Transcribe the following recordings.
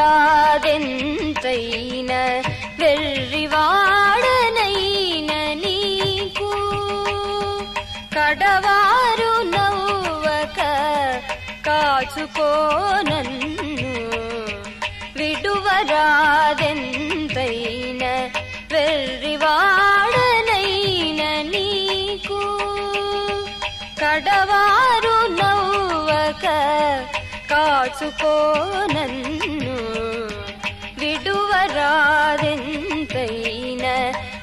విడువరాదెంతైన వెర్రివాడనైన నీకు కడవారు నవ్వక కాచుకోనన్ను విడువరాదెంతైన వెర్రివాడనైన నీకు కడవారు నవ్వక కాచుకోనన్ను విడువరాదెంతైన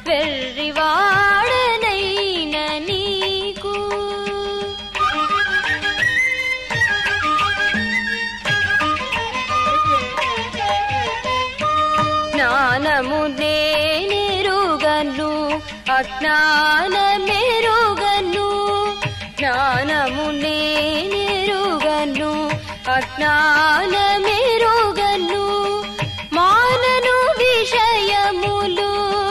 వెర్రివాడనైన నీకు జ్ఞానము నేనెరుగను అజ్ఞానమెరుగను జ్ఞానము నేనెరుగను అజ్ఞానమెరుగను మానను విషయములు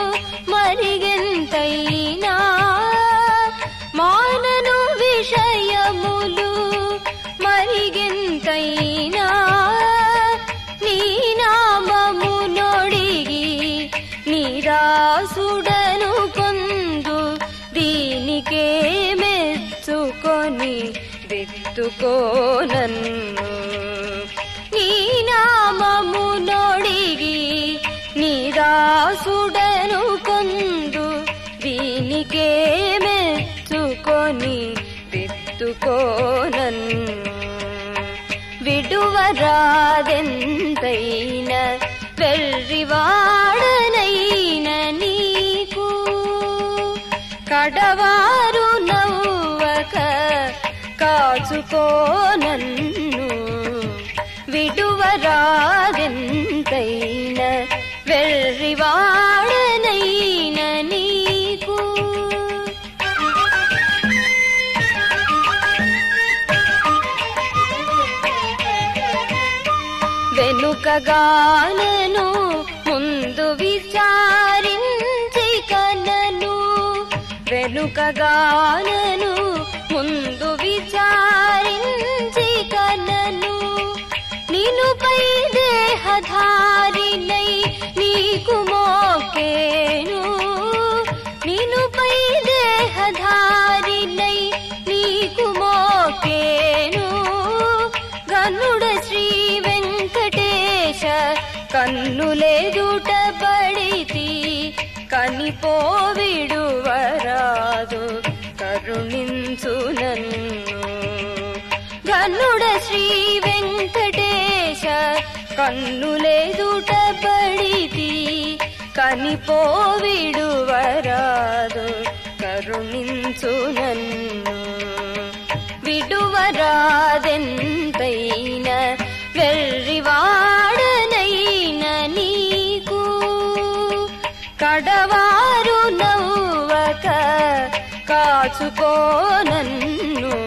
మరిగెంతైనా మానను విషయములు మరిగెంతైనా నీ నామము నొడిగి నిరాసుడను కొందు దీనికే మెచ్చుకొని విత్తుకోనన్ను నీ నామము నొడిగి నిరాసుడను కొందు దీనికే మెచ్చుకొని విత్తుకోనన్ను విడువరాదెంతైన వెర్రివాడనైన నీకు కడవారు నవ్వక కాచుకోనన్ను విడువరాదెంతైన వెర్రివాడనైన నీకు వెనుకగానను ముందు విచారించి కనను వెనుకగానను ముందు విచారించి కనను నినుపై దేహధారినై నీకు మోకేను నినుపై దేహధారినై నీకు మోకేను గనుడ శ్రీ వెంకటేశ కన్నులెదుట పడితి కనిపోవిడువరాదు కరుణించు నన్ను గనుడ శ్రీ వెంకటేశ కన్నులెదుట పడితి కనిపోవిడువరాదు కరుణించు నన్ను విడువరాదెంతైన వెర్రివాడనైన నీకు కడవారు నవ్వక కాచుకోనన్ను